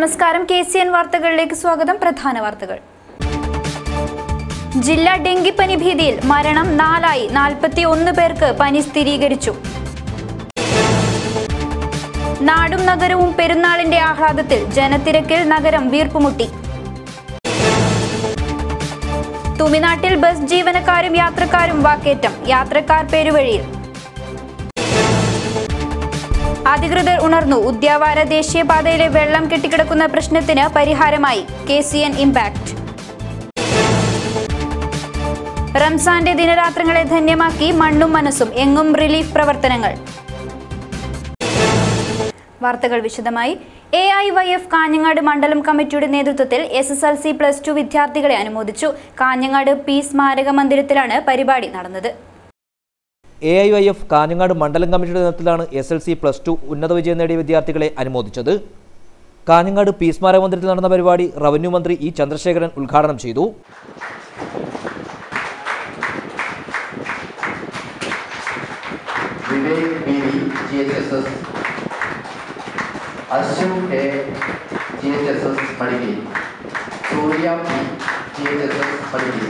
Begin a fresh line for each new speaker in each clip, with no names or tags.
നമസ്കാരം K C N വാർത്തകളിലേക്ക് സ്വാഗതം പ്രധാന വാർത്തകൾ ജില്ലാ ഡെങ്കിപ്പനി ഭീതിയിൽ മരണം നാലായി നാൽപ്പത്തി ഒന്ന് പേർക്ക് പനി സ്ഥിരീകരിച്ചു നാടും നഗരവും പെരുന്നാളിന്റെ ആഹ്ലാദത്തിൽ ജനത്തിരക്കിൽ നഗരം വീർപ്പുമുട്ടി തുമിനാട്ടിൽ ബസ് ജീവനക്കാരും യാത്രക്കാരും വാക്കേറ്റം യാത്രക്കാർ പേരുവഴിയിൽ അധികൃതർ ഉണർന്നു ഉദ്യാവാര ദേശീയപാതയിലെ വെള്ളം കെട്ടിക്കിടക്കുന്ന പ്രശ്നത്തിന് പരിഹാരമായി കെ സി എൻ ഇമ്പാക്ട് റംസാന്റെ ദിനരാത്രങ്ങളെ ധന്യമാക്കി മണ്ണും മനസ്സും എങ്ങും റിലീഫ് പ്രവർത്തനങ്ങൾ വാർത്തകൾ വിശദമായി A I Y F Kanhangad മണ്ഡലം കമ്മിറ്റിയുടെ നേതൃത്വത്തിൽ S S L C plus two വിദ്യാർത്ഥികളെ അനുമോദിച്ചു കാഞ്ഞങ്ങാട് പി സ്മാരക മന്ദിരത്തിലാണ് പരിപാടി നടന്നത്
A I Y F Kanhangad മണ്ഡലം കമ്മിറ്റിയുടെ നേതൃത്വത്തിലാണ് S L C plus two ഉന്നത വിജയം നേടിയ വിദ്യാർത്ഥികളെ അനുമോദിച്ചത് കാഞ്ഞങ്ങാട് പി സ്മാരക മന്ദിരത്തിൽ നടന്ന പരിപാടി റവന്യൂ മന്ത്രി ഇ ചന്ദ്രശേഖരൻ ഉദ്ഘാടനം ചെയ്തു
Vivek B V H S S S है जी एच एस एस पढ़ी Surya P G H S S पढ़ी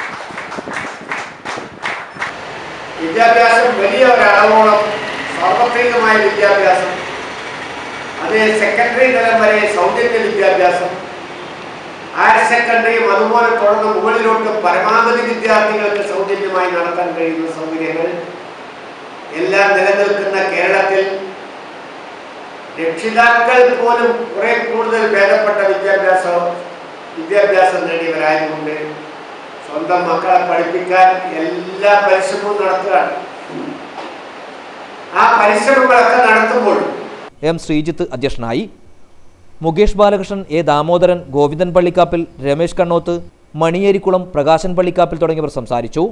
വിദ്യാഭ്യാസം വലിയ ഒരളവോളം സാർവത്രികമായ വിദ്യാഭ്യാസം അത് സെക്കൻഡറി തലം വരെ സൗജന്യ വിദ്യാഭ്യാസം ഹയർ സെക്കൻഡറിയും അതുപോലെ തുടർന്ന് മുകളിലോട്ട് പരമാവധി വിദ്യാർത്ഥികൾക്ക് സൗജന്യമായി നടത്താൻ കഴിയുന്ന സൗകര്യങ്ങൾ എല്ലാം നിലനിൽക്കുന്ന കേരളത്തിൽ രക്ഷിതാക്കൾ പോലും കുറെ കൂടുതൽ ഭേദപ്പെട്ട വിദ്യാഭ്യാസം വിദ്യാഭ്യാസം നേടിയവരായതുകൊണ്ട് സ്വന്തം മക്കളെ പഠിപ്പിക്കാൻ എല്ലാ പരിശ്രമവും നടത്തുകയാണ് ആ പരിശ്രമങ്ങളൊക്കെ നടത്തുമ്പോൾ
എം ശ്രീജിത്ത് അധ്യക്ഷനായി മുകേഷ് ബാലകൃഷ്ണൻ എ ദാമോദരൻ ഗോവിന്ദൻ പള്ളിക്കാപ്പിൽ രമേശ് കണ്ണോത്ത് മണിയേരിക്കുളം പ്രകാശൻ പള്ളിക്കാപ്പിൽ തുടങ്ങിയവർ സംസാരിച്ചു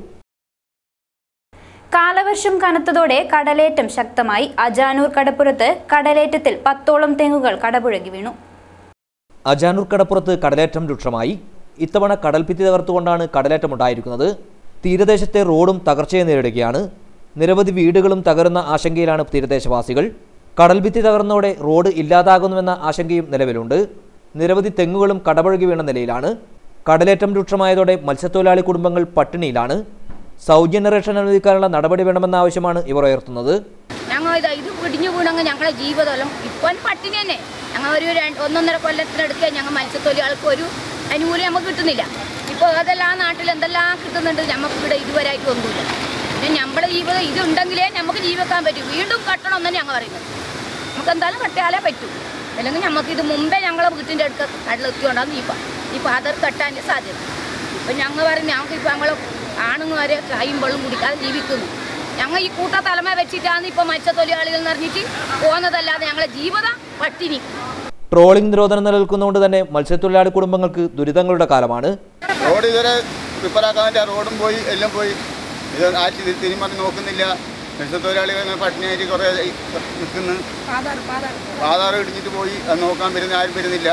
കാലവർഷം കനത്തതോടെ കടലേറ്റം ശക്തമായി അജാനൂർ കടപ്പുറത്ത് കടലേറ്റത്തിൽ പത്തോളം തെങ്ങുകൾ കടപുഴകി വീണു
അജാനൂർ കടപ്പുറത്ത് കടലേറ്റം രൂക്ഷമായി ഇത്തവണ കടൽഭിത്തി തകർത്തുകൊണ്ടാണ് കടലേറ്റമുണ്ടായിരിക്കുന്നത് തീരദേശത്തെ റോഡും തകർച്ചയെ നേരിടുകയാണ് നിരവധി വീടുകളും തകരുന്ന ആശങ്കയിലാണ് തീരദേശവാസികൾ കടൽഭിത്തി തകർന്നതോടെ റോഡ് ഇല്ലാതാകുന്നുവെന്ന ആശങ്കയും നിലവിലുണ്ട് നിരവധി തെങ്ങുകളും കടപുഴകി വീണ നിലയിലാണ് കടലേറ്റം രൂക്ഷമായതോടെ മത്സ്യത്തൊഴിലാളി കുടുംബങ്ങൾ പട്ടിണിയിലാണ് സൗജന്യ റേഷൻ അനുവദിക്കാനുള്ള നടപടി വേണമെന്ന ആവശ്യമാണ് ഇവർ ഉയർത്തുന്നത്
ഞങ്ങൾ ഇത് ഇത് പിടിഞ്ഞു വീണെങ്കിൽ ഞങ്ങളെ ജീവിതമെല്ലാം ഇപ്പം പട്ടിണി തന്നെ ഞങ്ങൾ ഒരു രണ്ട് ഒന്നൊന്നര കൊല്ലത്തിനടുത്ത് ഞങ്ങൾ മത്സ്യത്തൊഴിലാൾക്ക് ഒരു അനുകൂലം നമുക്ക് കിട്ടുന്നില്ല ഇപ്പോൾ അതെല്ലാം നാട്ടിൽ എന്തെല്ലാം കിട്ടുന്നുണ്ട് നമുക്ക് ഇവിടെ ഇതുവരെയായിട്ട് ഒന്നുമില്ല പിന്നെ നമ്മുടെ ജീവിതം ഇതുണ്ടെങ്കിലേ നമുക്ക് ജീവിക്കാൻ പറ്റൂ വീണ്ടും കട്ടണം എന്നാണ് ഞങ്ങൾ പറയുന്നത് നമുക്ക് എന്തായാലും കട്ടിയാലേ പറ്റൂ അല്ലെങ്കിൽ നമുക്ക് ഇത് മുമ്പേ ഞങ്ങളെ വീട്ടിൻ്റെ അടുത്ത് കടലെത്തിക്കൊണ്ടാണ് ഈ പ- ഈ പാതർ കെട്ടാൻ സാധ്യത ഇപ്പം ഞങ്ങൾ പറയും ഞങ്ങൾക്ക് ഇപ്പം ഞങ്ങൾ ആണുങ്ങരെ കൈയും വെള്ളം കുടിക്കാതെ ജീവിക്കുന്നു ഞങ്ങൾ ഈ കൂട്ട തലമ വെച്ചിട്ടാണ് ഇപ്പം മത്സ്യത്തൊഴിലാളികൾ എന്ന് പറഞ്ഞിട്ട് പോകുന്നതല്ലാതെ ഞങ്ങളെ ജീവിതം പട്ടിണി
ട്രോളിംഗ് നിരോധനം നിലനിൽക്കുന്നതുകൊണ്ട് തന്നെ മത്സ്യത്തൊഴിലാളി കുടുംബങ്ങൾക്ക് ദുരിതങ്ങളുടെ കാലമാണ്
റോഡ് ഇതുവരെ റിപ്പയറാക്കാൻ വേണ്ടി ആ റോഡും പോയി എല്ലാം പോയി ഇത് ആറ്റി ഇത് തിരിമറി നോക്കുന്നില്ല മത്സ്യത്തൊഴിലാളികൾ ഇങ്ങനെ പട്ടിണിയായിട്ട് കുറേ ആയി നിൽക്കുന്നു ആധാർ ഇടിഞ്ഞിട്ട് പോയി അത് നോക്കാൻ വരുന്ന ആരും വരുന്നില്ല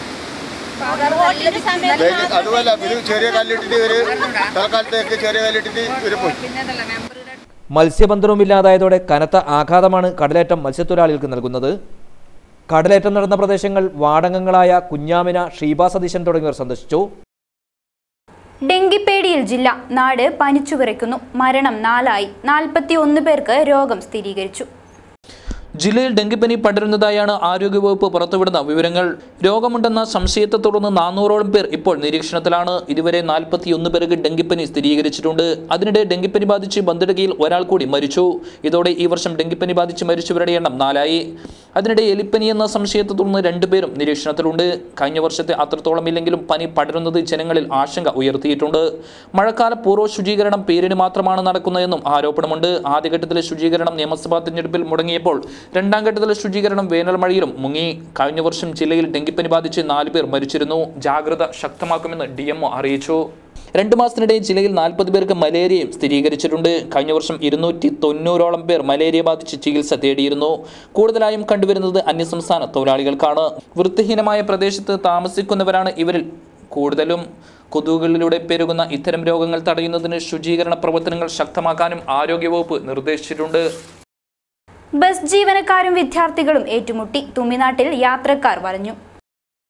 വേഗം- അതുമല്ല ഇത് ചെറിയ കല്ലിട്ടിട്ട് ഇവര് തൽക്കാലത്തേക്ക് ചെറിയ കല്ലിട്ടിട്ട് ഇവര് പോയി
മത്സ്യബന്ധനവും ഇല്ലാതായതോടെ കനത്ത ആഘാതമാണ് കടലേറ്റം മത്സ്യത്തൊഴിലാളികൾക്ക് നൽകുന്നത് കടലേറ്റം നടന്ന പ്രദേശങ്ങൾ വാടകങ്ങളായ കുഞ്ഞാമിന ഷീബ സതീശൻ തുടങ്ങിയവർ സന്ദർശിച്ചു
ഡെങ്കിപ്പേടിയിൽ ജില്ല നാട് പനിച്ചു വിറയ്ക്കുന്നു മരണം നാലായി നാൽപ്പത്തി ഒന്ന് പേർക്ക് രോഗം സ്ഥിരീകരിച്ചു
ജില്ലയിൽ ഡെങ്കിപ്പനി പടരുന്നതായാണ് ആരോഗ്യവകുപ്പ് പുറത്തുവിടുന്ന വിവരങ്ങൾ രോഗമുണ്ടെന്ന സംശയത്തെ തുടർന്ന് നാനൂറോളം പേർ ഇപ്പോൾ നിരീക്ഷണത്തിലാണ് ഇതുവരെ നാൽപ്പത്തിയൊന്ന് പേർക്ക് ഡെങ്കിപ്പനി സ്ഥിരീകരിച്ചിട്ടുണ്ട് അതിനിടെ ഡെങ്കിപ്പനി ബാധിച്ച് ബന്ദിടുകയിൽ ഒരാൾ കൂടി മരിച്ചു ഇതോടെ ഈ വർഷം ഡെങ്കിപ്പനി ബാധിച്ച് മരിച്ചവരുടെ എണ്ണം നാലായി അതിനിടെ എലിപ്പനി എന്ന സംശയത്തെ തുടർന്ന് രണ്ടുപേരും നിരീക്ഷണത്തിലുണ്ട് കഴിഞ്ഞ വർഷത്തെ അത്രത്തോളം ഇല്ലെങ്കിലും പനി പടരുന്നത് ജനങ്ങളിൽ ആശങ്ക ഉയർത്തിയിട്ടുണ്ട് മഴക്കാല പൂർവ്വ ശുചീകരണം പേരിന് മാത്രമാണ് നടക്കുന്നതെന്നും ആരോപണമുണ്ട് ആദ്യഘട്ടത്തിലെ ശുചീകരണം നിയമസഭാ തിരഞ്ഞെടുപ്പിൽ മുടങ്ങിയപ്പോൾ രണ്ടാം ഘട്ടത്തിലെ ശുചീകരണം വേനൽ മഴയിലും മുങ്ങി കഴിഞ്ഞ വർഷം ജില്ലയിൽ ഡെങ്കിപ്പനി ബാധിച്ച് നാല് പേർ മരിച്ചിരുന്നു ജാഗ്രത ശക്തമാക്കുമെന്ന് ഡി അറിയിച്ചു രണ്ട് മാസത്തിനിടെ ജില്ലയിൽ നാൽപ്പത് പേർക്ക് മലേറിയയും സ്ഥിരീകരിച്ചിട്ടുണ്ട് കഴിഞ്ഞ വർഷം ഇരുന്നൂറ്റി തൊണ്ണൂറോളം പേർ മലേറിയ ബാധിച്ച് ചികിത്സ തേടിയിരുന്നു കൂടുതലായും കണ്ടുവരുന്നത് അന്യസംസ്ഥാന തൊഴിലാളികൾക്കാണ് വൃത്തിഹീനമായ പ്രദേശത്ത് താമസിക്കുന്നവരാണ് ഇവരിൽ കൂടുതലും കൊതുകുകളിലൂടെ പെരുകുന്ന ഇത്തരം രോഗങ്ങൾ തടയുന്നതിന് ശുചീകരണ പ്രവർത്തനങ്ങൾ ശക്തമാക്കാനും ആരോഗ്യവകുപ്പ് നിർദ്ദേശിച്ചിട്ടുണ്ട്
ബസ് ജീവനക്കാരും വിദ്യാർത്ഥികളും ഏറ്റുമുട്ടി തുമിനാട്ടിൽ യാത്രക്കാർ വലഞ്ഞു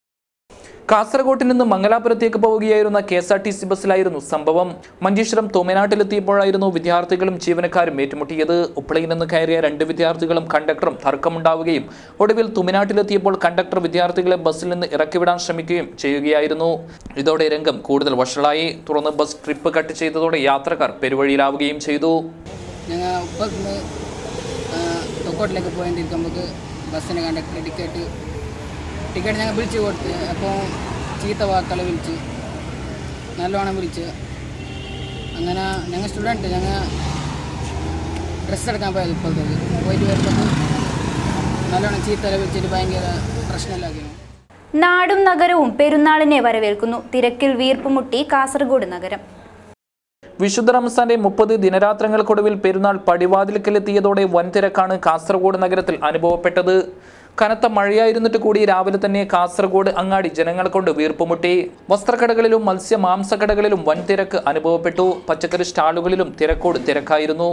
കാസർഗോട്ട് നിന്ന് മംഗലാപുരത്തേക്ക് പോവുകയായിരുന്ന K S R T C ബസ്സിലായിരുന്നു സംഭവം മഞ്ചേശ്വരം തോമനാട്ടിലെത്തിയപ്പോഴായിരുന്നു വിദ്യാർത്ഥികളും ജീവനക്കാരും ഏറ്റുമുട്ടിയത് ഉപ്പളയിൽ നിന്ന് കയറിയ രണ്ട് വിദ്യാർത്ഥികളും കണ്ടക്ടറും തർക്കമുണ്ടാവുകയും ഒടുവിൽ തുമിനാട്ടിലെത്തിയപ്പോൾ കണ്ടക്ടർ വിദ്യാർത്ഥികളെ ബസ്സിൽ നിന്ന് ഇറക്കിവിടാൻ ശ്രമിക്കുകയും ചെയ്യുകയായിരുന്നു ഇതോടെ രംഗം കൂടുതൽ വഷളായി തുടർന്ന് ബസ് ട്രിപ്പ് കട്ട് ചെയ്തതോടെ യാത്രക്കാർ പെരുവഴിയിലാവുകയും ചെയ്തു
ഞങ്ങൾ ഉപ്പന്ന് തൊക്കോട്ടിലേക്ക് പോയിട്ടിരിക്കുമ്പോൾ ബസ്സിന് കണ്ടക്ടർ ടിക്കറ്റ് ടിക്കറ്റ് ഞങ്ങൾ വിളിച്ച് കൊടുത്ത് അപ്പോൾ ചീത്ത വാക്കൾ വിളിച്ച് നല്ലോണം വിളിച്ച് അങ്ങനെ ഞങ്ങൾ സ്റ്റുഡൻറ്റ് ഞങ്ങൾ ഡ്രസ്സ് എടുക്കാൻ പോയത് ഇപ്പോഴത്തേക്ക് പോയിട്ട് വരുമ്പോൾ നല്ലോണം ചീത്തല വിളിച്ചിട്ട് ഭയങ്കര പ്രശ്നമില്ലാക്കിയിരുന്നു
നാടും നഗരവും പെരുന്നാളിനെ വരവേൽക്കുന്നു തിരക്കിൽ വീർപ്പുമുട്ടി കാസർഗോഡ് നഗരം
വിശുദ്ധ റംസാന്റെ മുപ്പത് ദിനരാത്രങ്ങൾക്കൊടുവിൽ പെരുന്നാൾ പടിവാതിൽക്കലെത്തിയതോടെ വൻ തിരക്കാണ് കാസർഗോഡ് നഗരത്തിൽ അനുഭവപ്പെട്ടത് കനത്ത മഴയായിരുന്നിട്ട് കൂടി രാവിലെ തന്നെ കാസർഗോഡ് അങ്ങാടി ജനങ്ങൾ കൊണ്ട് വീർപ്പുമുട്ടി വസ്ത്രക്കടകളിലും മത്സ്യ മാംസക്കടകളിലും വൻ തിരക്ക് അനുഭവപ്പെട്ടു പച്ചക്കറി സ്റ്റാളുകളിലും തിരക്കോട് തിരക്കായിരുന്നു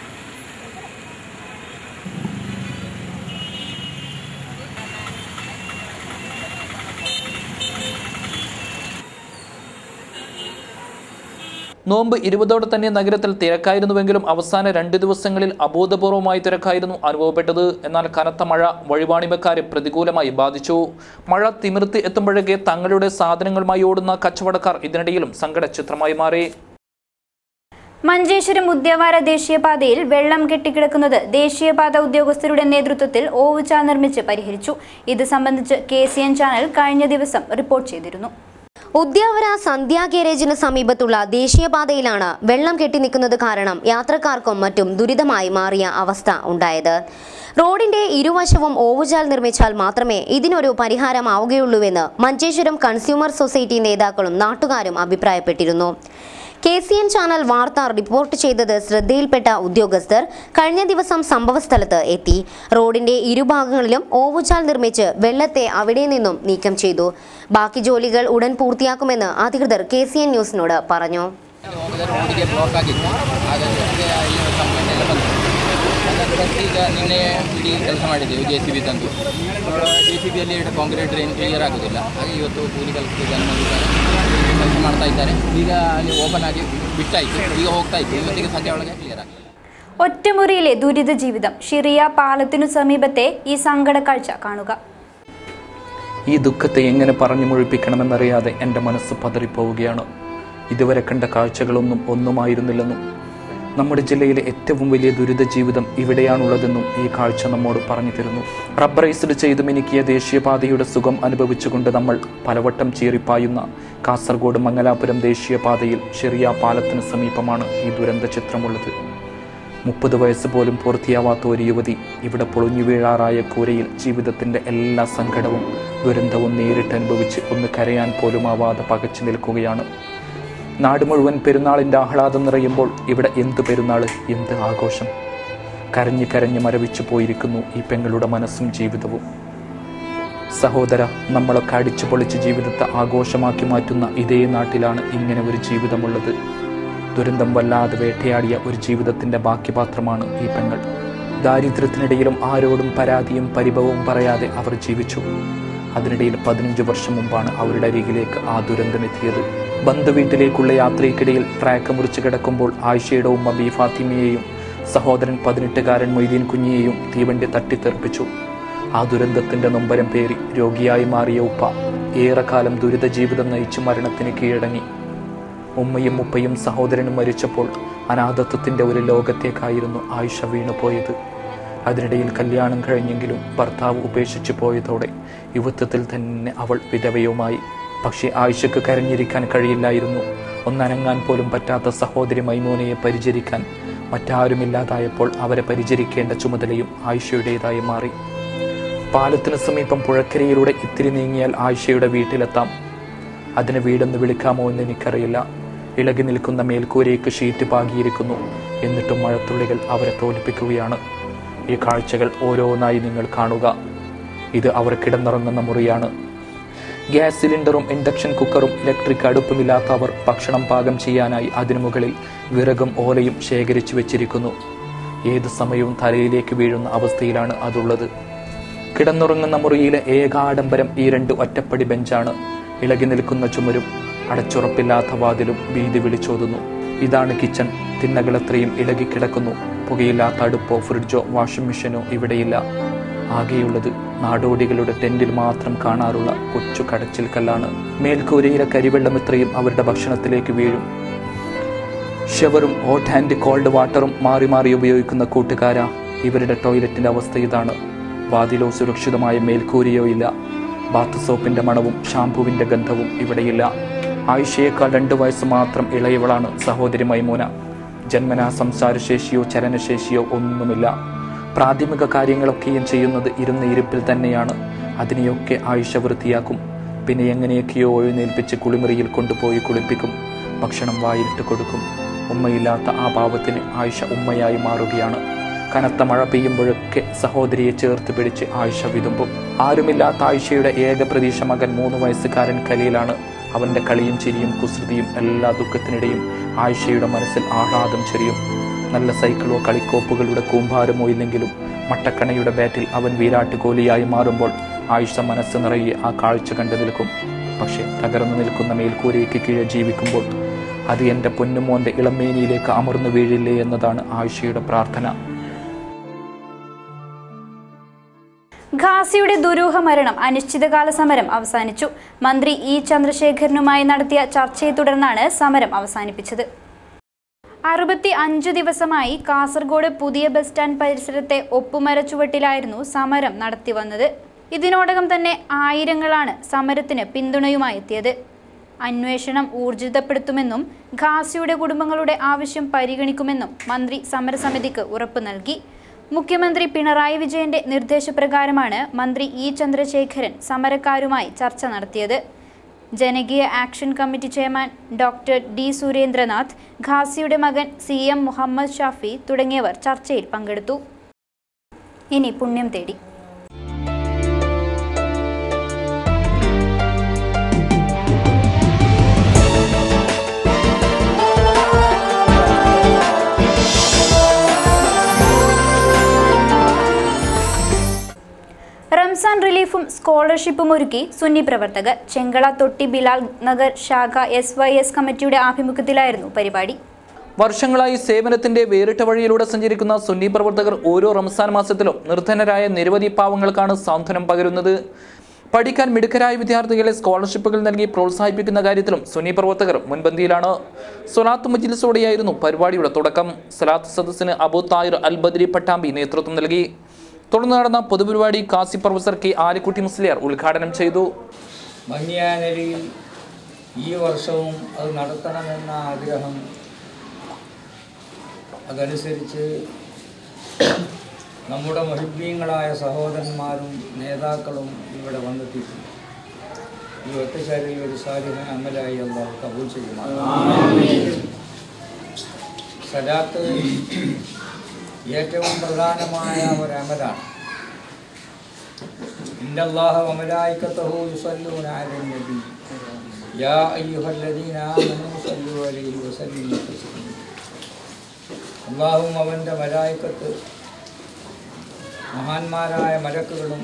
നോമ്പ് ഇരുപതോടെ തന്നെ നഗരത്തിൽ തിരക്കായിരുന്നുവെങ്കിലും അവസാന രണ്ട് ദിവസങ്ങളിൽ അബോധപൂർവമായ തിരക്കായിരുന്നു അനുഭവപ്പെട്ടത് എന്നാൽ കനത്ത മഴ വഴിവാണിമക്കാരെ പ്രതികൂലമായി ബാധിച്ചു മഴ തിമിർത്ത് എത്തുമ്പോഴേക്ക് തങ്ങളുടെ സാധനങ്ങളുമായി ഓടുന്ന കച്ചവടക്കാർ ഇതിനിടയിലും സങ്കട ചിത്രമായി മാറി
മഞ്ചേശ്വരം ഉദ്യാവാര ദേശീയപാതയിൽ വെള്ളം കെട്ടിക്കിടക്കുന്നത് ദേശീയപാത ഉദ്യോഗസ്ഥരുടെ നേതൃത്വത്തിൽ ഓവുചാൽ നിർമ്മിച്ച് പരിഹരിച്ചു ഇത് സംബന്ധിച്ച് കെ സി എൻ ചാനൽ കഴിഞ്ഞ ദിവസം റിപ്പോർട്ട് ചെയ്തിരുന്നു
ഉദ്യാവര സന്ധ്യാ ഗാരേജിന് സമീപത്തുള്ള ദേശീയപാതയിലാണ് വെള്ളം കെട്ടി നിൽക്കുന്നത് കാരണം യാത്രക്കാർക്കും മറ്റും ദുരിതമായി മാറിയ അവസ്ഥ ഉണ്ടായത് റോഡിന്റെ ഇരുവശവും ഓവുചാൽ നിർമ്മിച്ചാൽ മാത്രമേ ഇതിനൊരു പരിഹാരമാവുകയുള്ളൂവെന്ന് മഞ്ചേശ്വരം കൺസ്യൂമർ സൊസൈറ്റി നേതാക്കളും നാട്ടുകാരും അഭിപ്രായപ്പെട്ടിരുന്നു കെ സി എൻ ചാനൽ വാർത്ത റിപ്പോർട്ട് ചെയ്തത് ശ്രദ്ധയിൽപ്പെട്ട ഉദ്യോഗസ്ഥർ കഴിഞ്ഞ ദിവസം സംഭവസ്ഥലത്ത് എത്തി റോഡിന്റെ ഇരുഭാഗങ്ങളിലും ഓവുചാൽ നിർമ്മിച്ച് വെള്ളത്തെ അവിടെ നിന്നും നീക്കം ചെയ്തു ബാക്കി ജോലികൾ ഉടൻ പൂർത്തിയാക്കുമെന്ന് അധികൃതർ കെ സി ಎನ್ ನ್ಯೂಸ್ನೋಡ പറഞ്ഞു
ರೋಡಿಗೆ ಬ್ಲಾಕ್ ಆಗಿತ್ತು ಹಾಗಾಗಿ ಅದಕ್ಕೆ ಇಲ್ಲಿ ಕಂಪ್ಲೇಂಟ್ ಎಲ್ಲ ಬಂತು ಅದಕ್ಕೆ ಈಗ ನಿನ್ನೆ ಇಡೀ ಕೆಲಸ ಮಾಡಿದ್ದೇವೆ ಜೆ ಸಿ ಬಿ ತಂದು ಜೆ ಸಿ ಬಿಯಲ್ಲಿ ಕಾಂಕ್ರೀಟ್ ಡ್ರೈನ್ ಕ್ಲಿಯರ್ ಆಗೋದಿಲ್ಲ ಹಾಗೆ ಇವತ್ತು ಕೂಲಿ ಕೆಲಸಕ್ಕೆ ಜನ ಬಂದಿದ್ದಾರೆ ಕೆಲಸ ಮಾಡ್ತಾ ಇದ್ದಾರೆ ಈಗ ಅಲ್ಲಿ ಓಪನ್ ಆಗಿ ಬಿಟ್ಟಾಯಿತು ಈಗ ಹೋಗ್ತಾ ಇತ್ತು ಇವತ್ತಿಗೆ ಸಂಜೆ ಒಳಗೆ ಕ್ಲಿಯರ್ ಆಗ್ತದೆ
ഒറ്റമുറിയിലെ ദുരിത ജീവിതം ഷിറിയ പാലത്തിനു സമീപത്തെ ഈ സങ്കട കാഴ്ച കാണുക
ഈ ദുഃഖത്തെ എങ്ങനെ പറഞ്ഞു മുഴിപ്പിക്കണമെന്നറിയാതെ എൻ്റെ മനസ്സ് പതറിപ്പോവുകയാണ് ഇതുവരെ കണ്ട കാഴ്ചകളൊന്നും ഒന്നുമായിരുന്നില്ലെന്നും നമ്മുടെ ജില്ലയിലെ ഏറ്റവും വലിയ ദുരിത ജീവിതം ഇവിടെയാണുള്ളതെന്നും ഈ കാഴ്ച നമ്മോട് പറഞ്ഞു തരുന്നു റബ്ബറൈസ്ഡ് ചെയ്ത് മിനുക്കിയ ദേശീയപാതയുടെ സുഖം അനുഭവിച്ചുകൊണ്ട് നമ്മൾ പലവട്ടം ചീറിപ്പായുന്ന കാസർഗോഡ് മംഗലാപുരം ദേശീയപാതയിൽ ചെറിയ പാലത്തിന് സമീപമാണ് ഈ ദുരന്ത ചിത്രമുള്ളത് മുപ്പത് വയസ്സ് പോലും പൂർത്തിയാവാത്ത ഒരു യുവതി ഇവിടെ പൊളിഞ്ഞു വീഴാറായ കൂരയിൽ ജീവിതത്തിൻ്റെ എല്ലാ സങ്കടവും ദുരന്തവും നേരിട്ട് അനുഭവിച്ച് ഒന്ന് കരയാൻ പോലുമാവാതെ പകച്ചു നിൽക്കുകയാണ് നാട് മുഴുവൻ പെരുന്നാളിൻ്റെ ആഹ്ലാദം നിറയുമ്പോൾ ഇവിടെ എന്ത് പെരുന്നാൾ എന്ത് ആഘോഷം കരഞ്ഞ് കരഞ്ഞ് മരവിച്ചു പോയിരിക്കുന്നു ഈ പെങ്ങളുടെ മനസ്സും ജീവിതവും സഹോദര നമ്മളൊക്കെ അടിച്ചു പൊളിച്ച് ജീവിതത്തെ ആഘോഷമാക്കി മാറ്റുന്ന ഇതേ നാട്ടിലാണ് ഇങ്ങനെ ഒരു ജീവിതമുള്ളത് ദുരന്തം വല്ലാതെ വേട്ടയാടിയ ഒരു ജീവിതത്തിന്റെ ബാക്കി പാത്രമാണ് ഈ പെങ്ങൾ ദാരിദ്ര്യത്തിനിടയിലും ആരോടും പരാതിയും പരിഭവവും പറയാതെ അവർ ജീവിച്ചു അതിനിടയിൽ പതിനഞ്ച് വർഷം മുമ്പാണ് അവരുടെ അരികിലേക്ക് ആ ദുരന്തം എത്തിയത് ബന്ധുവീട്ടിലേക്കുള്ള യാത്രയ്ക്കിടയിൽ ട്രാക്ക് മുറിച്ച് കിടക്കുമ്പോൾ ആയിഷയുടെ ഉമ്മ ബി ഫാത്തിമയെയും സഹോദരൻ പതിനെട്ടുകാരൻ മൊയ്തീൻ കുഞ്ഞിയെയും തീവണ്ടി തട്ടിത്തെറിപ്പിച്ചു ആ ദുരന്തത്തിന്റെ നൊമ്പരം പേറി രോഗിയായി മാറിയ ഉപ്പ ഏറെക്കാലം ദുരിത ജീവിതം നയിച്ചു മരണത്തിന് കീഴടങ്ങി ഉമ്മയും ഉപ്പയും സഹോദരനും മരിച്ചപ്പോൾ അനാഥത്വത്തിന്റെ ഒരു ലോകത്തേക്കായിരുന്നു ആയിഷ വീണുപോയത് അതിനിടയിൽ കല്യാണം കഴിഞ്ഞെങ്കിലും ഭർത്താവ് ഉപേക്ഷിച്ചു പോയതോടെ യുവത്വത്തിൽ തന്നെ അവൾ വിധവയുമായി പക്ഷേ ആയിഷയ്ക്ക് കരഞ്ഞിരിക്കാൻ കഴിയില്ലായിരുന്നു ഒന്നനങ്ങാൻ പോലും പറ്റാത്ത സഹോദരി മൈമൂനയെ പരിചരിക്കാൻ മറ്റാരുമില്ലാതായപ്പോൾ അവരെ പരിചരിക്കേണ്ട ചുമതലയും ആയിഷയുടേതായി മാറി പാലത്തിന് സമീപം പുഴക്കരയിലൂടെ ഇത്തിരി നീങ്ങിയാൽ ആയിഷയുടെ വീട്ടിലെത്താം അതിന് വീടെന്ന് വിളിക്കാമോ എന്ന് എനിക്കറിയില്ല ഇളകി നിൽക്കുന്ന മേൽക്കൂരയ്ക്ക് ഷീറ്റ് പാകിയിരിക്കുന്നു എന്നിട്ടും മഴത്തുള്ളികൾ അവരെ തോൽപ്പിക്കുകയാണ് ഈ കാഴ്ചകൾ ഓരോന്നായി നിങ്ങൾ കാണുക ഇത് അവർ കിടന്നുറങ്ങുന്ന മുറിയാണ് ഗ്യാസ് സിലിണ്ടറും ഇൻഡക്ഷൻ കുക്കറും ഇലക്ട്രിക് അടുപ്പുമില്ലാത്ത അവർ ഭക്ഷണം പാകം ചെയ്യാനായി അതിനു മുകളിൽ വിറകും ഓലയും ശേഖരിച്ചു വെച്ചിരിക്കുന്നു ഏത് സമയവും തലയിലേക്ക് വീഴുന്ന അവസ്ഥയിലാണ് അതുള്ളത് കിടന്നുറങ്ങുന്ന മുറിയിലെ ഏകാഡംബരം ഈ രണ്ട് ഒറ്റപ്പടി ബെഞ്ചാണ് ഇളകി നിൽക്കുന്ന ചുമരും അടച്ചുറപ്പില്ലാത്ത വാതിലും ഭീതി വിളിച്ചോതുന്നു ഇതാണ് കിച്ചൺ തിന്നകളത്രയും ഇളകി കിടക്കുന്നു പുകയില്ലാത്ത അടുപ്പോ ഫ്രിഡ്ജോ വാഷിംഗ് മെഷീനോ ഇവിടെയില്ല ആകെയുള്ളത് നാടോടികളുടെ ടെന്റിൽ മാത്രം കാണാറുള്ള കൊച്ചു കടച്ചിൽ കല്ലാണ് മേൽക്കൂരയിലെ കരിവെള്ളം ഇത്രയും അവരുടെ ഭക്ഷണത്തിലേക്ക് വീഴും ഷവറും ഹോട്ട് ആൻഡ് കോൾഡ് വാട്ടറും മാറി മാറി ഉപയോഗിക്കുന്ന കൂട്ടുകാര ഇവരുടെ ടോയ്ലറ്റിന്റെ അവസ്ഥ ഇതാണ് വാതിലോ സുരക്ഷിതമായ മേൽക്കൂരയോ ഇല്ല ബാത്ത് സോപ്പിന്റെ മണവും ഷാംപൂവിന്റെ ഗന്ധവും ഇവിടെയില്ല ആയിഷയേക്കാൾ രണ്ട് വയസ്സ് മാത്രം ഇളയവളാണ് സഹോദരി മൈമൂന ജന്മനാ സംസാരശേഷിയോ ചലനശേഷിയോ ഒന്നുമില്ല പ്രാഥമിക കാര്യങ്ങളൊക്കെയും ചെയ്യുന്നത് ഇരുന്ന ഇരിപ്പിൽ തന്നെയാണ് അതിനെയൊക്കെ ആയിഷ വൃത്തിയാക്കും പിന്നെ എങ്ങനെയൊക്കെയോ എഴുന്നേൽപ്പിച്ച് കുളിമുറിയിൽ കൊണ്ടുപോയി കുളിപ്പിക്കും ഭക്ഷണം വായിലിട്ട് കൊടുക്കും ഉമ്മയില്ലാത്ത ആ പാവത്തിന് ആയിഷ ഉമ്മയായി മാറുകയാണ് കനത്ത മഴ പെയ്യുമ്പോഴൊക്കെ സഹോദരിയെ ചേർത്ത് പിടിച്ച് ആയിഷ വിതുമ്പും ആരുമില്ലാത്ത ആയിഷയുടെ ഏക പ്രതീക്ഷ മകൻ മൂന്ന് വയസ്സുകാരൻ കലയിലാണ് അവന്റെ കളിയും ചിരിയും കുസൃതിയും എല്ലാ ദുഃഖത്തിനിടെയും ആയിഷയുടെ മനസ്സിൽ ആഹ്ലാദം ചെറിയും നല്ല സൈക്കിളോ കളിക്കോപ്പുകളുടെ കൂമ്പാരമോ ഇല്ലെങ്കിലും മട്ടക്കണയുടെ ബാറ്റിൽ അവൻ വിരാട്ട് കോഹ്ലിയായി മാറുമ്പോൾ ആയിഷ മനസ്സ് നിറയെ ആ കാഴ്ച കണ്ടു നിൽക്കും പക്ഷേ തകർന്നു നിൽക്കുന്ന മേൽക്കൂരയ്ക്ക് കീഴെ ജീവിക്കുമ്പോൾ അത് എൻ്റെ പൊന്നുമോൻ്റെ ഇളമേനിയിലേക്ക് അമർന്നു വീഴില്ലേ എന്നതാണ് ആയിഷയുടെ പ്രാർത്ഥന
ഘാസിയുടെ ദുരൂഹ മരണം അനിശ്ചിതകാല സമരം അവസാനിച്ചു മന്ത്രി ഇ ചന്ദ്രശേഖരനുമായി നടത്തിയ ചർച്ചയെ തുടർന്നാണ് സമരം അവസാനിപ്പിച്ചത് അറുപത്തി അഞ്ചു ദിവസമായി കാസർഗോഡ് പുതിയ ബസ് സ്റ്റാൻഡ് പരിസരത്തെ ഒപ്പുമര ചുവട്ടിലായിരുന്നു സമരം നടത്തി വന്നത് ഇതിനോടകം തന്നെ ആയിരങ്ങളാണ് സമരത്തിന് പിന്തുണയുമായി എത്തിയത് അന്വേഷണം ഊർജിതപ്പെടുത്തുമെന്നും ഘാസിയുടെ കുടുംബങ്ങളുടെ ആവശ്യം പരിഗണിക്കുമെന്നും മന്ത്രി സമരസമിതിക്ക് ഉറപ്പു നൽകി മുഖ്യമന്ത്രി പിണറായി വിജയന്റെ നിർദ്ദേശപ്രകാരമാണ് മന്ത്രി ഇ ചന്ദ്രശേഖരൻ സമരക്കാരുമായി ചർച്ച നടത്തിയത് ജനകീയ action committee chairman doctor D Surendranath ഘാസിയുടെ മകൻ സി എം മുഹമ്മദ് ഷാഫി തുടങ്ങിയവർ ചർച്ചയിൽ പങ്കെടുത്തു ഇനി പുണ്യം തേടി റംസാൻ റിലീഫും സ്കോളർഷിപ്പും ഒരുക്കി സുന്നി പ്രവർത്തകർ ചെങ്കള തൊട്ടി ബിലാൽ നഗർ ശാഖ എസ് വൈ എസ് കമ്മിറ്റിയുടെ ആഭിമുഖ്യത്തിലായിരുന്നു പരിപാടി
വർഷങ്ങളായി സേവനത്തിന്റെ വേറിട്ട വഴിയിലൂടെ സഞ്ചരിക്കുന്ന സുന്നി പ്രവർത്തകർ ഓരോ റംസാൻ മാസത്തിലും നിർധനരായ നിരവധി പാവങ്ങൾക്കാണ് സാന്ത്വനം പകരുന്നത് പഠിക്കാൻ മിടുക്കരായ വിദ്യാർത്ഥികളെ സ്കോളർഷിപ്പുകൾ നൽകി പ്രോത്സാഹിപ്പിക്കുന്ന കാര്യത്തിലും സുന്നി പ്രവർത്തകർ മുൻപന്തിയിലാണ് സൊലാത്ത് മജിലിസോടെയായിരുന്നു പരിപാടിയുടെ തുടക്കം സലാത്ത് സദസ്സിന് അബു തായിർ അൽ ബദ്രി പട്ടാമ്പി നേതൃത്വം നൽകി തുടർന്ന് നടന്ന പൊതുപരിപാടി കാസി പ്രൊഫസർ കെ ആലിക്കുട്ടി മുസ്ലിയാർ ഉദ്ഘാടനം ചെയ്തു
ഭംഗിയായ നിലയിൽ ഈ വർഷവും അത് നടത്തണമെന്ന ആഗ്രഹം അതനുസരിച്ച് നമ്മുടെ മഹിബ്യങ്ങളായ സഹോദരന്മാരും നേതാക്കളും ഇവിടെ വന്നെത്തിയിട്ടുണ്ട് ഈ ഒറ്റച്ചാരിൽ ഒരു സാലിഹൻ അമലായി അള്ളാഹു കബൂൽ ചെയ്യുമാണ് സലാത്ത് ഏറ്റവും പ്രധാനമായ ഒരു അമലാണ് إن الله وملائكته يصلون على النبي يا أيها الذين آمنوا صلوا عليه وسلموا تسليما അള്ളാഹും അവൻ്റെ മലായിക്കത്ത് മഹാന്മാരായ മലക്കുകളും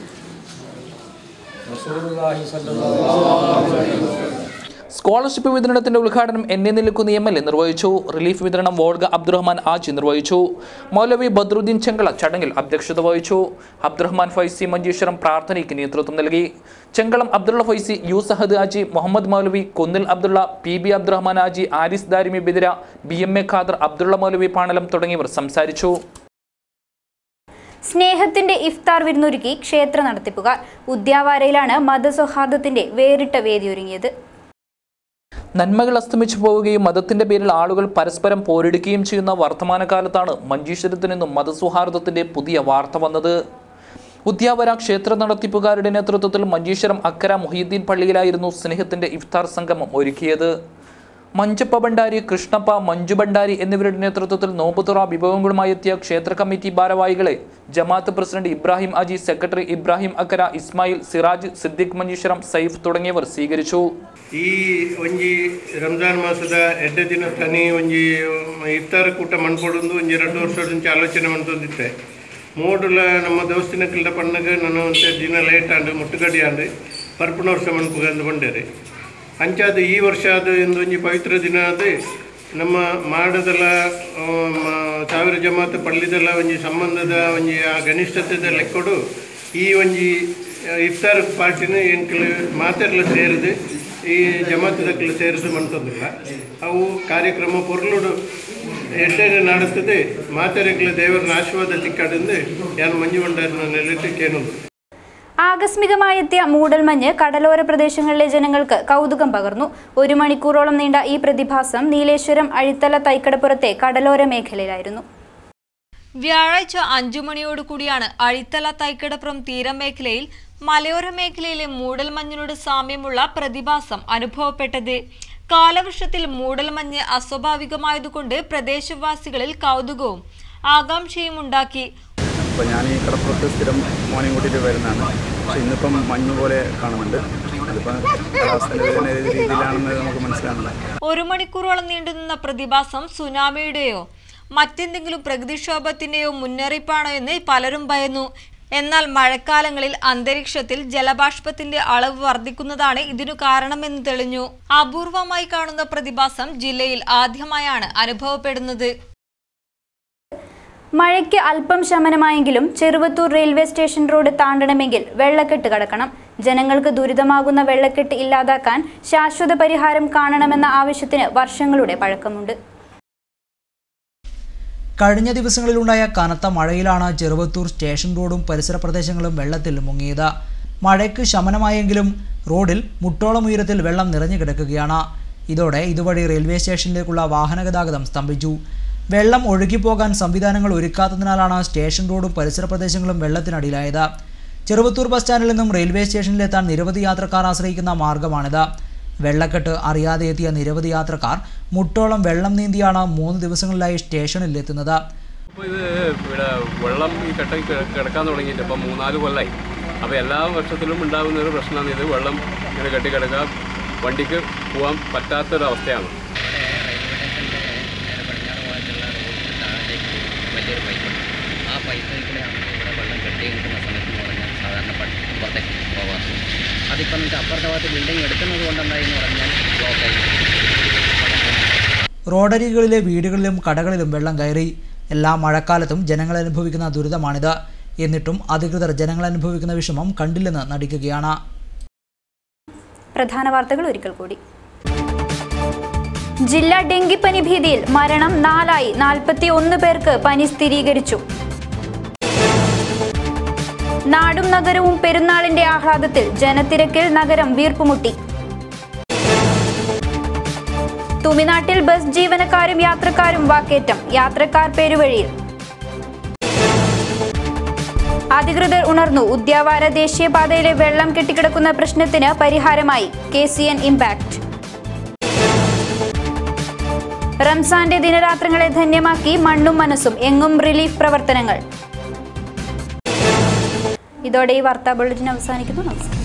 റസൂലുള്ളാഹി സ്വല്ലല്ലാഹു അലൈഹി വസല്ലം
സ്കോളർഷിപ്പ് വിതരണത്തിന്റെ ഉദ്ഘാടനം എന്നെ നിൽക്കുന്ന എം എൽ എ നിർവഹിച്ചു റിലീഫ് വിതരണം വോൾഗ അബ്ദുറഹ്മാൻ ആജി നിർവഹിച്ചു മൗലവി ബദ്രുദ്ദീൻ ചെങ്കള ചടങ്ങിൽ അധ്യക്ഷത വഹിച്ചു അബ്ദുറഹ്മാൻ ഫൈസി മഞ്ചേശ്വരം പ്രാർത്ഥനയ്ക്ക് നേതൃത്വം നൽകി Chengalam Abdullah Faizi U Sahad Aji Muhammad Moulavi Kunnil Abdullah P B Abdurahman Aji Haris Darimi Bidira B M A Khader Abdullah Moulavi Panalam തുടങ്ങിയവർ സംസാരിച്ചു
സ്നേഹത്തിന്റെ ഇഫ്താർ വിരുന്നൊരുക്കി ക്ഷേത്ര നടത്തിപ്പുകാർ ഉദ്യാവാരയിലാണ് മതസൗഹാർദ്ദത്തിന്റെ വേറിട്ട വേദിയൊരുങ്ങിയത്
നന്മകൾ അസ്തമിച്ചു പോവുകയും മതത്തിന്റെ പേരിൽ ആളുകൾ പരസ്പരം പോരിടുകയും ചെയ്യുന്ന വർത്തമാനകാലത്താണ് മഞ്ചേശ്വരത്തു നിന്നും മതസൗഹാർദ്ദത്തിന്റെ പുതിയ വാർത്ത വന്നത് ഉദ്യാവര ക്ഷേത്ര നടത്തിപ്പുകാരുടെ നേതൃത്വത്തിൽ മഞ്ചേശ്വരം അക്കര മുഹീദ്ദീൻ പള്ളിയിലായിരുന്നു സ്നേഹത്തിന്റെ ഇഫ്താർ സംഗമം ഒരുക്കിയത് മഞ്ചപ്പ ഭണ്ഡാരി കൃഷ്ണപ്പ മഞ്ജു ഭണ്ഡാരി എന്നിവരുടെ നേതൃത്വത്തിൽ നോമ്പുതുറ വിഭവങ്ങളുമായി എത്തിയ ക്ഷേത്ര കമ്മിറ്റി ഭാരവാഹികളെ ജമാഅത്ത് പ്രസിഡന്റ് ഇബ്രാഹിം അജി സെക്രട്ടറി ഇബ്രാഹിം അക്കര ഇസ്മായിൽ സിറാജ് സിദ്ദിഖ് മഞ്ചേശ്വരം സൈഫ് തുടങ്ങിയവർ സ്വീകരിച്ചു
ಈ ಒಂಜಿ ರಂಜಾನ್ ಮಾಸದ ಎಡ್ಡೆ ದಿನ ತನಿ ಒಂಜಿ ಇಫ್ತಾರ್ ಕೂಟ ಮನ್ಪೊಡೊಂದು ಒಂಜಿ ಎರಡು ವರ್ಷದ ಆಲೋಚನೆ ಮನ್ತೊಂದಿತ್ತೆ ಮೂಡುಲ ನಮ್ಮ ದೋಸ್ತಿನ ಕಿಲ್ಡ ಪಣ್ಣಗ ನಾನು ಒಂತೆ ದಿನ ಲೇಟ್ ಆಂಡು ಮುಟ್ಟುಗಡಿ ಆಂಡು ಪರ್ಪುಣ ವರ್ಷ ಮನ್ಪುಗಂದು ಬಂಡೇರಿ ಅಂಚಾದ ಈ ವರ್ಷ ಅದು ಎಂದು ಒಂಜಿ ಪವಿತ್ರ ದಿನ ಅದು ನಮ್ಮ ಮಾಡದಲ್ಲ ಆ, ಮ- ಸಾವಿರ ಜಮಾತ್ ಪಳ್ಳಿದಲ್ಲ ಒಂಜಿ ಸಂಬಂಧದ ಒಂಜಿ ಆ ಘನಿಷ್ಠತೆದ ಲೆಕ್ಕೊಡು ಈ ಒಂಜಿ ಆ, ಇಫ್ತಾರ್ ಪಾರ್ಟಿನ ಎಂಕ್ಲು ಮಾತೆರ್ಲ ಸೇರಿದು ಈ ಜಮಾತದಕ್ಲು ಸೇರಿದು ಮಂತದಿಲ್ಲ ಅವು ಕಾರ್ಯಕ್ರಮ ಪೊರ್ಲುಡು ಎಡ್ಡೆನೆ ನಡೆತ್ತದೆ ಮಾತೆರೆಗ್ಲ ದೇವರನ ಆಶೀರ್ವಾದ ತಿಕ್ಕಡಿಂದು ഞാൻ മഞ്ഞു കൊണ്ടായിരുന്ന നെല്ലിട്ട് കേണുന്നു
ആകസ്മികമായെത്തിയ മൂടൽമഞ്ഞ് കടലോര പ്രദേശങ്ങളിലെ ജനങ്ങൾക്ക് കൗതുകം പകർന്നു ഒരു മണിക്കൂറോളം നീണ്ട ഈ പ്രതിഭാസം നീലേശ്വരം അഴിത്തല തൈക്കടപ്പുറത്തെ കടലോര മേഖലയിലായിരുന്നു
വ്യാഴാഴ്ച അഞ്ചു മണിയോടുകൂടിയാണ് അഴിത്തല തൈക്കടപ്പുറം തീരമേഖലയിൽ മലയോര മേഖലയിലെ മൂടൽമഞ്ഞിനോട് സാമ്യമുള്ള പ്രതിഭാസം അനുഭവപ്പെട്ടത് കാലവർഷത്തിൽ മൂടൽമഞ്ഞ് അസ്വാഭാവികമായതുകൊണ്ട് പ്രദേശവാസികളിൽ കൗതുകവും ആകാംക്ഷയും ഉണ്ടാക്കി
അപ്പോൾ ഞാൻ ഈ കടപ്പുറത്ത് സ്ഥിരം മോർണിംഗ് കൂട്ടിയിട്ട് വരുന്നതാണ് പക്ഷേ ഇന്നിപ്പം മഞ്ഞ് പോലെ കാണുന്നുണ്ട് അതിപ്പം കാലാവസ്ഥ രീതിയിലാണെന്ന് നമുക്ക് മനസ്സിലാകുന്നില്ല
ഒരു മണിക്കൂറോളം നീണ്ടുനിന്ന പ്രതിഭാസം സുനാമിയുടെയോ മറ്റെന്തെങ്കിലും പ്രകൃതിക്ഷോഭത്തിന്റെയോ മുന്നറിയിപ്പാണോ എന്ന് പലരും ഭയന്നു എന്നാൽ മഴക്കാലങ്ങളിൽ അന്തരീക്ഷത്തിൽ ജലബാഷ്പത്തിന്റെ അളവ് വർദ്ധിക്കുന്നതാണ് ഇതിനു കാരണമെന്ന് തെളിഞ്ഞു അപൂർവമായി കാണുന്ന പ്രതിഭാസം ജില്ലയിൽ ആദ്യമായാണ് അനുഭവപ്പെടുന്നത്
മഴയ്ക്ക് അല്പം ശമനമായെങ്കിലും ചെറുവത്തൂർ റെയിൽവേ സ്റ്റേഷൻ റോഡ് താണ്ടണമെങ്കിൽ വെള്ളക്കെട്ട് കടക്കണം ജനങ്ങൾക്ക് ദുരിതമാകുന്ന വെള്ളക്കെട്ട് ഇല്ലാതാക്കാൻ ശാശ്വത പരിഹാരം കാണണമെന്ന ആവശ്യത്തിന് വർഷങ്ങളുടെ പഴക്കമുണ്ട്
കഴിഞ്ഞ ദിവസങ്ങളിലുണ്ടായ കനത്ത മഴയിലാണ് ചെറുവത്തൂർ സ്റ്റേഷൻ റോഡും പരിസര പ്രദേശങ്ങളും വെള്ളത്തിൽ മുങ്ങിയത് മഴയ്ക്ക് ശമനമായെങ്കിലും റോഡിൽ മുട്ടോളം ഉയരത്തിൽ വെള്ളം നിറഞ്ഞു കിടക്കുകയാണ് ഇതോടെ ഇതുവഴി റെയിൽവേ സ്റ്റേഷനിലേക്കുള്ള വാഹന ഗതാഗതം സ്തംഭിച്ചു വെള്ളം ഒഴുകിപ്പോകാൻ സംവിധാനങ്ങൾ ഒരുക്കാത്തതിനാലാണ് സ്റ്റേഷൻ റോഡും പരിസര പ്രദേശങ്ങളും വെള്ളത്തിനടിയിലായത് ചെറുവത്തൂർ ബസ് സ്റ്റാൻഡിൽ നിന്നും റെയിൽവേ സ്റ്റേഷനിലെത്താൻ നിരവധി യാത്രക്കാർ ആശ്രയിക്കുന്ന മാർഗമാണിത് വെള്ളക്കെട്ട് അറിയാതെ എത്തിയ നിരവധി യാത്രക്കാർ മുട്ടോളം വെള്ളം നീന്തിയാണ് മൂന്ന് ദിവസങ്ങളിലായി സ്റ്റേഷനിൽ എത്തുന്നത്
അപ്പോൾ ഇത് ഇവിടെ വെള്ളം ഈ കെട്ട കി- കിടക്കാൻ തുടങ്ങിയിട്ട് ഇപ്പം മൂന്നാല് കൊല്ലമായി അപ്പോൾ എല്ലാ വർഷത്തിലും ഉണ്ടാകുന്ന ഒരു പ്രശ്നമാണ് ഇത് വെള്ളം ഇങ്ങനെ കെട്ടി കിടക്കുക വണ്ടിക്ക് പോകാൻ പറ്റാത്തൊരവസ്ഥയാണ്
വലിയൊരു പൈപ്പുണ്ട് ആ പൈപ്പിൽ കൂടെയാണ് ഇവിടെ വെള്ളം കെട്ടി കിട്ടുന്ന സമയത്ത് എന്ന് പറഞ്ഞാൽ സാധാരണ പ- പുറത്തേക്ക് പോകാറുണ്ട് അതിപ്പം നമുക്ക് അപ്പുറത്തെ ഭാഗത്ത് ബിൽഡിംഗ് എടുക്കുന്നത് കൊണ്ടുണ്ടായി എന്ന് പറഞ്ഞാൽ ബ്ലോക്കായി
റോഡരികളിലെ വീടുകളിലും കടകളിലും വെള്ളം കയറി എല്ലാ മഴക്കാലത്തും ജനങ്ങൾ അനുഭവിക്കുന്ന ദുരിതമാണിത് എന്നിട്ടും അധികൃതർ ജനങ്ങൾ അനുഭവിക്കുന്ന വിഷമം കണ്ടില്ലെന്ന് നടിക്കുകയാണ്
പ്രധാന വാർത്തകൾ ഒരിക്കൽ കൂടി ജില്ലാ ഡെങ്കിപ്പനി ഭീതിയിൽ മരണം നാലായി നാൽപ്പത്തി ഒന്ന് പേർക്ക് പനി സ്ഥിരീകരിച്ചു നാടും നഗരവും പെരുന്നാളിന്റെ ആഹ്ലാദത്തിൽ ജനത്തിരക്കിൽ നഗരം വീർപ്പുമുട്ടി തുമിനാട്ടിൽ ബസ് ജീവനക്കാരും യാത്രക്കാരും വാക്കേറ്റം യാത്രക്കാർ പെരുവഴിയിൽ അധികൃതർ ഉണർന്നു ഉദ്യാവാര ദേശീയപാതയിലെ വെള്ളം കെട്ടിക്കിടക്കുന്ന പ്രശ്നത്തിന് പരിഹാരമായി കെ സി എൻ ഇമ്പാക്ട് റംസാന്റെ ദിനരാത്രങ്ങളെ ധന്യമാക്കി മണ്ണും മനസ്സും എങ്ങും റിലീഫ് പ്രവർത്തനങ്ങൾ ഇതോടെ ഈ വാർത്താ ബുള്ളറ്റിൻ അവസാനിക്കുന്നു നമസ്കാരം